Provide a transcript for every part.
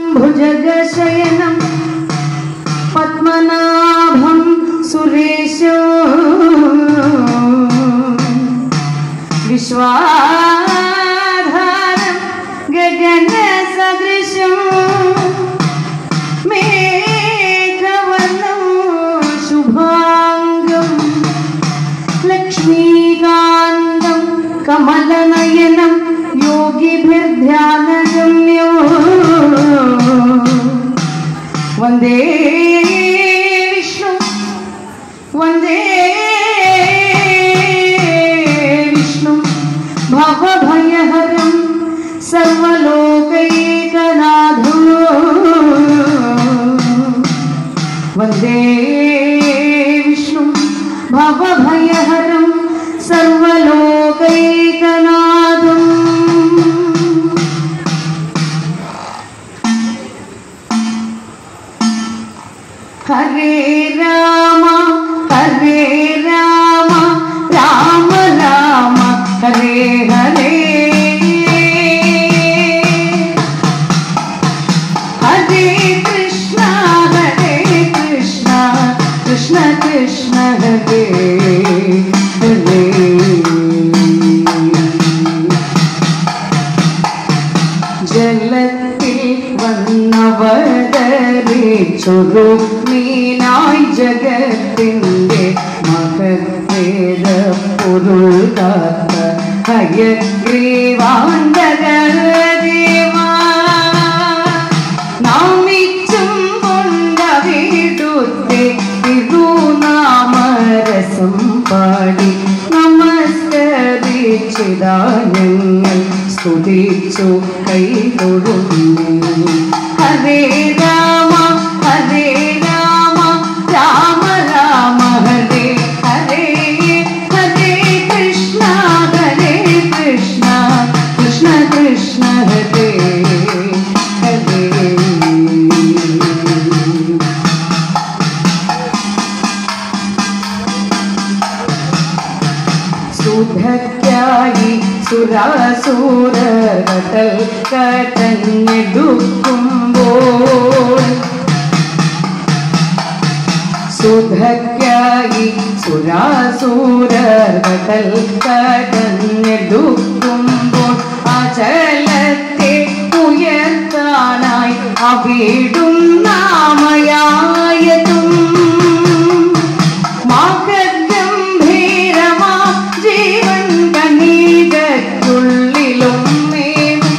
ഭുജഗശയനം പത്മനാഭം സുരേശോ വിശ്വാധാരം ഗഗന സദൃശം മേഘവർണം ശുഭാംഗം ലക്ഷ്മീകാന്തം കമലനയനം യോഗിഭിർധ്യാനഗമ്യോ വന്ദേ വിഷ്ണു വന്ദേ വിഷ്ണു ഭവഭയഹരം സർവലോകൈകനാഥോ വന്ദേ വിഷ്ണു ഭവഭയഹരം സർവലോകൈകനാഥം ഹരേ രാമ ഹരേ രാമ രാമ രാമ ഹരേ ഹരേ ഹരേ കൃഷ്ണ ഹരേ കൃഷ്ണ കൃഷ്ണ കൃഷ്ണ ഹരേ ഹരേ ജലത്തിൽ വന്നവതരിച്ചൊരു മീനായി ജഗത്തിൻ്റെ മഹത്തേത പൊരുൾ കാത്ത ഹയഗ്രീവാണ്ടകദേവാ നാമിച്ചും കൊണ്ട വീടുത്തെ തിരുനാമരസം പാടി നമസ്കരിച്ചിതാനങ്ങൾ സ്തുതിച്ചു കൈ തൊഴുന്നു ഹരേ രാമ ഹരേ രാമ രാമ രാമ ഹരേ ഹരേ ഹരേ കൃഷ്ണ ഹരേ കൃഷ്ണ കൃഷ്ണ കൃഷ്ണ ഹരേ ഹരേ സുധയ്ക്കായി സുരാസൂരകൾ കടഞ്ഞെടുക്കുമ്പോൾ സുധയ്ക്കായി സുരാസൂരകൾ കടഞ്ഞെടുക്കുമ്പോൾ അചലത്തെ ഉയർത്താനായി അവിടും നാമയായതും മഹഗംഭീരമാ ജീവൻ കണ്ണീരക്കുള്ളിലും മേവും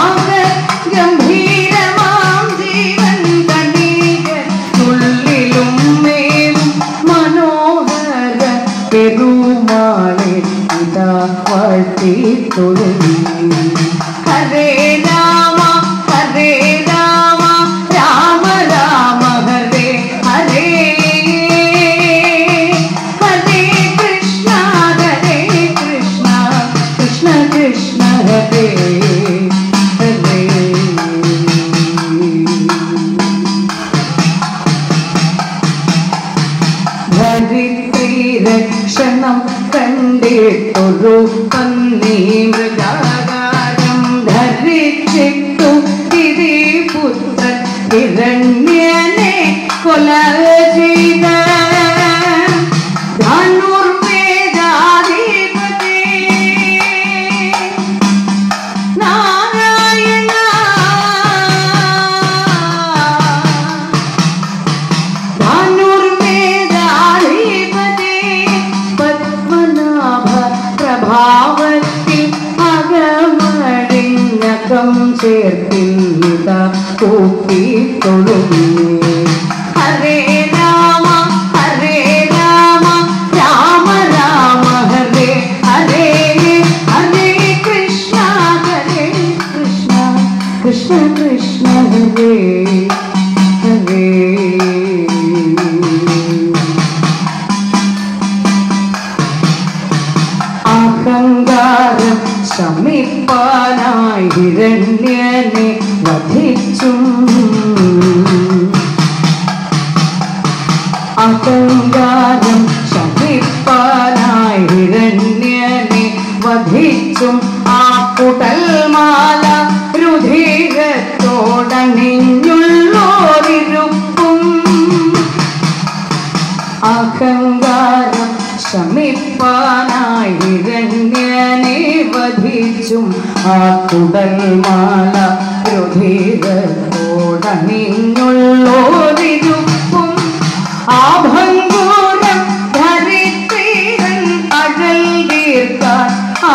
മഹഗംഭീരമാം ജീവൻ കണ്ണീരക്കുള്ളിലും മേവും മനോഹര പെരുമാളെ ഇതാ വാഴ്ത്തി തൊഴുന്നു ഹരേ രാമ ഹരേ രാമ രാമ രാമ ഹരേ ഹരേ ഹരേ കൃഷ്ണ ഹരേ കൃഷ്ണ കൃഷ്ണ കൃഷ്ണ ഹരേ ഹരേ ധരിത്രി രക്ഷണം കണ്ടിട്ടൊരു പന്നി മൃഗാകാരം ധരിച്ചിട്ടു തിരിപുത്രൻ ഹിരണ്യനെ കൊല ചെയ്ത ധനുർവേദാധിപതി നാരായണ ധനുർവേദാധിപതി പത്മനാഭ പ്രഭാവത്തിൽ അകമടിഞ്ഞകം ചേർത്തില്ല കൂപ്പി തൊഴുന്നേ ഹരേ രാമ ഹരേ രാമ രാമ രാമ ഹരേ ഹരേ ഹരേ കൃഷ്ണ ഹരേ കൃഷ്ണ കൃഷ്ണ കൃഷ്ണ ഹരേ ഹരേ അഹങ്കാരം ശമിപ്പാനായി ഹിരണ്യനെ വധിച്ചും അഹങ്കാരം ശമിപ്പാനായി ഹിരണ്യനെ വധിച്ചും ആ കുടൽമാല രുധിരത്തോടങ്ങ അണിഞ്ഞുള്ളോരിരുപ്പും അഹങ്കാരം ശമിപ്പാനായി ഹിരണ്യനെ വധിച്ചും ആ കുടൽമാല രുധിരത്തോടണിഞ്ഞുള്ളോരിരുപ്പും ആഭംഗൂരം ധരിത്തീരൻ അഴൽ തീർക്കാൻ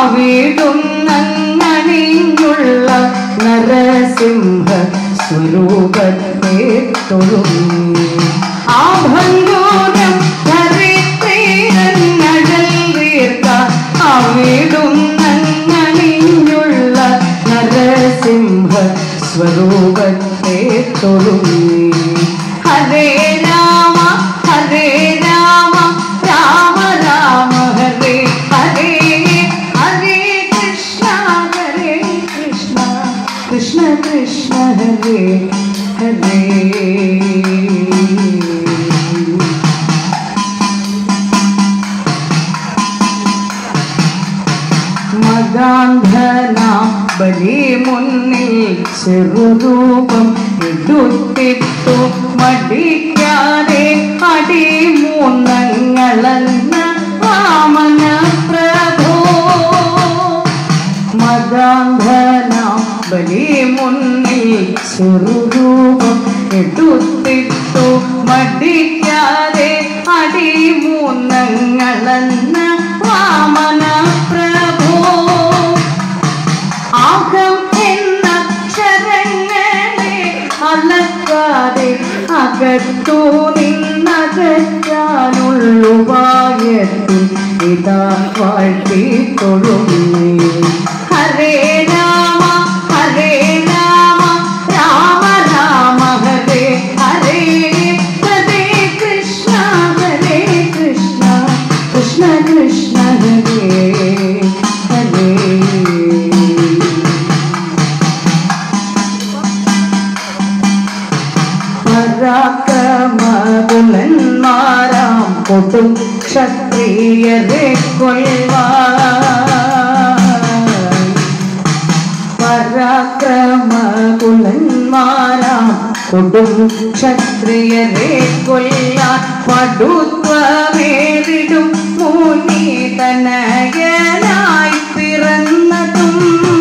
അവിടുന്നണിഞ്ഞുള്ള നരസിംഹ സ്വരൂപത്തെ തൊഴുങ്ങി ആഭംഗൂരം ധരിത്തീരൻ അഴൽ തീർക്കാൻ അവിടുന്നണിഞ്ഞുള്ള നരസിംഹ സ്വരൂപത്തെ തൊഴുങ്ങി ഹരേ രാമ ഹരേ രാമ രാമ രാമ ഹരേ ഹരേ ഹരേ കൃഷ്ണ ഹരേ കൃഷ്ണ കൃഷ്ണ കൃഷ്ണ ഹരേ ഹരേ മകാന്ധനാം ബലി മുന്നിൽ ചെറുരൂപം എടുത്തിട്ടു മടിക്കാതെ അടി മൂന്നങ്ങളെന്ന വാമന പ്രഭോ മകാന്ധനാം ബലി മുന്നിൽ ചെറുരൂപം എടുത്തിട്ടു മടിക്കാതെ അടി മൂന്നങ്ങളെന്ന വാമന പ്രഭോ ആകം എന്ന അക്ഷരങ്ങളെ അലക്കാതെ അകത്തു നിന്നകറ്റാനുള്ളുപായത്തിൽ ഇതാ വാഴ്ത്തി തൊഴുന്നേ ഹരേ രാമ ഹരേ രാമ രാമ രാമ ഹരേ ഹരേ ഹരേ കൃഷ്ണ ഹരേ കൃഷ്ണ കൃഷ്ണ കൃഷ്ണ ഹരേ ഹരേ പരാക്രമകുലന്മാരാം കൊടും ക്ഷത്രിയരെ കൊൽവാൻ പരാക്രമകുലന്മാരാം കൊടും ക്ഷത്രിയരെ കൊല്ലാൻ പടുത്വമേറിടും മുനി തനയനായി പിറന്നതും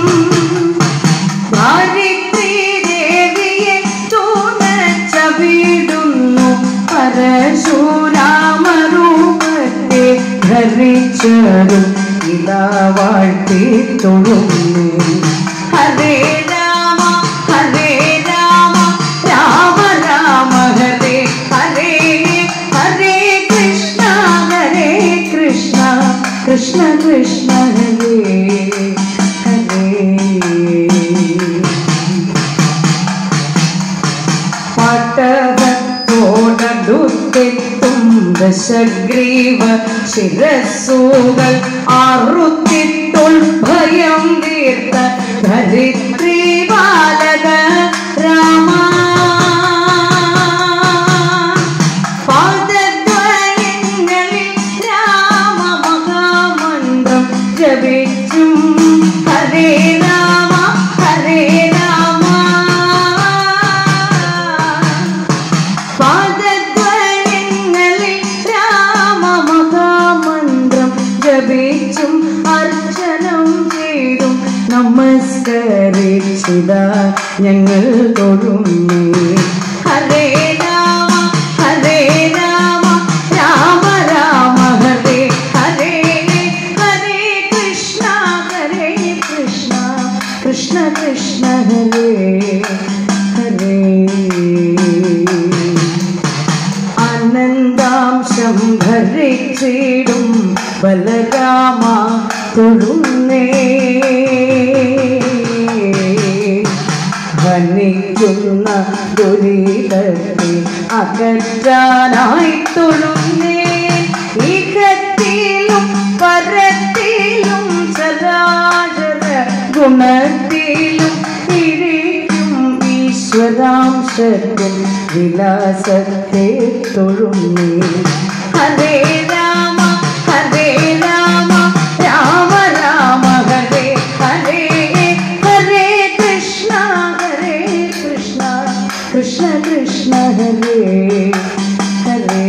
ഭാരിത്രീദേവിയെ തുണച്ചവിടുന്നു പരശുരാമരൂപത്തെ ധരിച്ചതും ഇതാ വാഴ്ത്തി തൊഴുന്നു ഹരേ രാമ ഹരേ രാമ രാമ രാമ ഹരേ ഹരേ ഹരേ കൃഷ്ണ ഹരേ കൃഷ്ണ കൃഷ്ണ കൃഷ്ണ ഹരേ ഹരേ പട്ടകത്തോടടുത്തെത്തും ദശഗ്രീവ ശിരസ്സുകൾ അറുത്തിട്ടുൾ ഭയം തീർത്ത ധരിത്രി ബാലക രാമ പാദദ്വയങ്ങളിൽ രാമമഹാമന്ത്രം ജപിച്ചും ഹരേ രാമ ഹരേ രാമ പാദദ്വയങ്ങളിൽ രാമമഹാമന്ത്രം ജപിച്ചും അർച്ചനം ചെയ്തും നമസ്കരിച്ചിത ഞങ്ങൾ തൊഴുന്നേ ഹരേ രാമ ഹരേ രാമ രാമ രാമ ഹരേ ഹരേ ഹരേ കൃഷ്ണ ഹരേ കൃഷ്ണ കൃഷ്ണ കൃഷ്ണ ഹരേ ഹരേ അനന്താംശം ഭരിച്ചിടും ബലരാമ തൊഴുന്നേ ധനിക്കുന്ന ദുരിതത്തെ അകറ്റാനായി തൊഴുന്നേ ഇഹത്തിലും പരത്തിലും ചരാചര ഗുണത്തിലും ഇരിക്കും ഈശ്വരാംശത്തിൽ വിലാസത്തെ തൊഴുന്നേ ഹരേ രാമ ഹരേ രാമ രാമ രാമ ഹരേ ഹരേ ഹരേ കൃഷ്ണ ഹരേ കൃഷ്ണ കൃഷ്ണ കൃഷ്ണ ഹരേ ഹരേ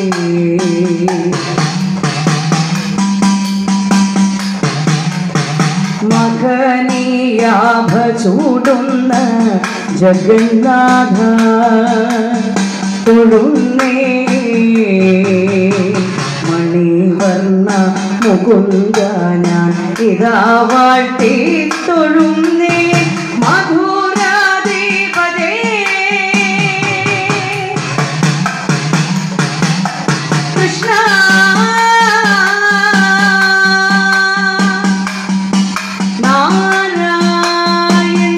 മകനീയാഭ ചൂടുന്ന ജഗന്നാഥ തൊഴുന്നേ മണിവർണ്ണ മുകുന്ദ ഞാൻ ഇതാ വാഴ്ത്തി തൊഴുന്നേ മധുരാധിപതേ കൃഷ്ണ നാരായണ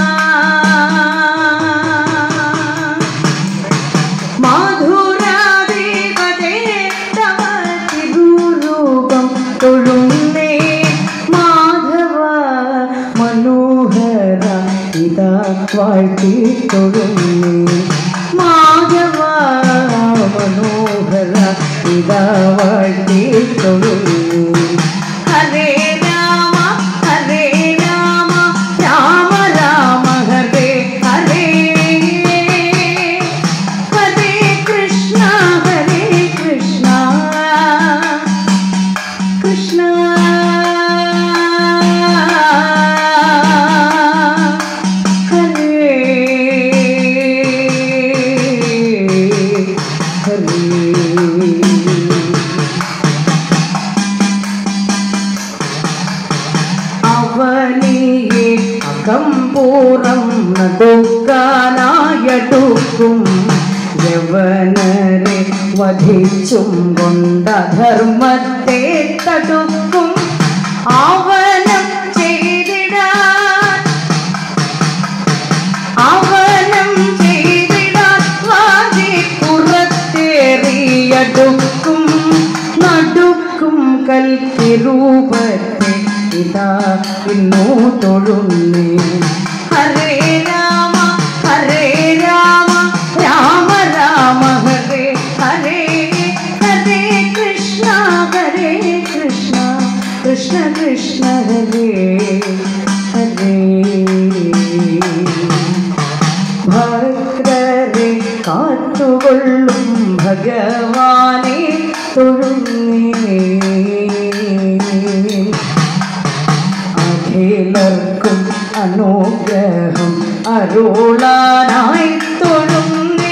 മാധുരാധിപതേ തവ തിരുരൂപം തൊഴുന്നേ മാധവ മനോഹര ഇതാ വാഴ്ത്തി തൊഴുന്നേ മാധവ മനോഹര ഇതാ വാഴ്ത്തി തൊഴുന്നേ ഹരേ രാമ ഹരേ രാമ രാമ രാമ ഹരേ ഹരേ ഹരേ കൃഷ്ണ ഹരേ കൃഷ്ണ കൃഷ്ണ ഹരേ ഹരേ അവനിയെ അകമ്പൂർണം നടുക്കാനായടുക്കും യവനരെ വധിച്ചും കൊണ്ടധർമ്മത്തെ തടുക്കും ആവനം ചെയ്തിടാൻ അവനം ചെയ്തിടാൻ വാതി പുറത്തേറിയടുക്കും നടുക്കും കൽക്കിരൂപത്തെ ഇതാ ഇന്നു തൊഴുന്നേ ഹരേ രാമ ഹരേ രാമ രാമ രാമ ഹരേ ഹരേ ഹരേ കൃഷ്ണ ഹരേ കൃഷ്ണ കൃഷ്ണ കൃഷ്ണ ഹരേ ഹരേ ഭക്തരെ കാത്തുകൊള്ളും ഭഗവാനെ തൊഴുന്നേ അഖിലർക്കും അനുഗ്രഹം അരുളാനായി തൊഴുന്നേ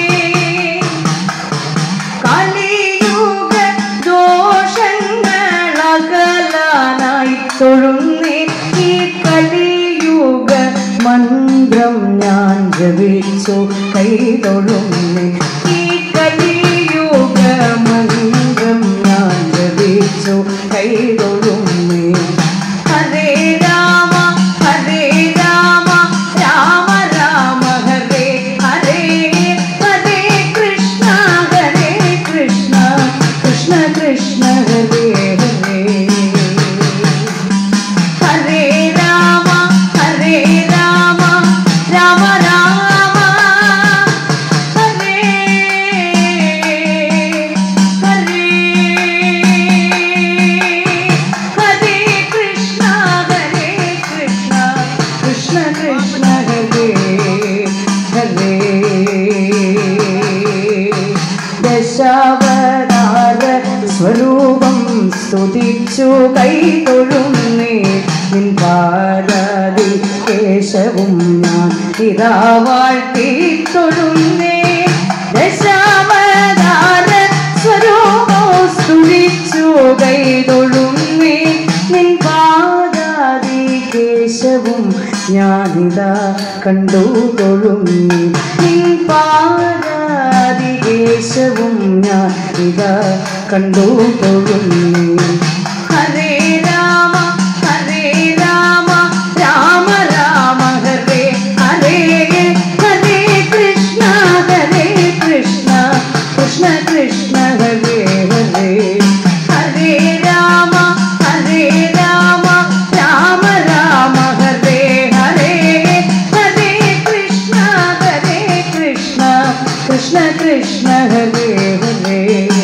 കലിയുഗ ദോഷങ്ങളകലാനായി തൊഴുന്നേ ഈ കലിയുഗ മന്ത്രം ഞാൻ ജപിച്ചു കൈ തൊഴുന്നേ ഈ കലിയുഗ മന്ത്രം ഞാൻ ജപിച്ചു കൈ തൊഴുന്നേ ഹരേ രാമ ഹരേ രാമ രാമ രാമ ഹരേ ഹരേ ഹരേ കൃഷ്ണ ഹരേ കൃഷ്ണ കൃഷ്ണ കൃഷ്ണ ഹരേ ഹരേ ഹരേ രാമ ഹരേ രാമ രാമ രാമ ഹരേ ഹരേ ഹരേ കൃഷ്ണ ഹരേ കൃഷ്ണ കൃഷ്ണ കൃഷ്ണ ഹരേ ഹരേ ദശാവതാര സ്വരൂപം സ്തുതിച്ചു കൈ തൊഴുന്നേ നിൻ പാരാതി കേശവും ഞാൻ ഇതാ വാഴ്ത്തി തൊഴുന്നേ ദശാവതാര സ്വരൂപം സ്തുതിച്ചു കൈ തൊഴുന്നേ നിൻ പാദാതി കേശവും ഞാനിതാ കണ്ടു തൊഴുന്നേ നിൻ പാദാതി കേശവും ഞാൻ ഇതാ കണ്ടു തൊഴുന്നേ ഹരേ രാമ ഹരേ രാമ രാമ രാമ ഹരേ ഹരേ ഹരേ കൃഷ്ണ ഹരേ കൃഷ്ണ കൃഷ്ണ കൃഷ്ണ ഹരേ ഹരേ ഹരേ രാമ ഹരേ രാമ രാമ രാമ ഹരേ ഹരേ ഹരേ കൃഷ്ണ ഹരേ കൃഷ്ണ കൃഷ്ണ കൃഷ്ണ ഹരേ ഹരേ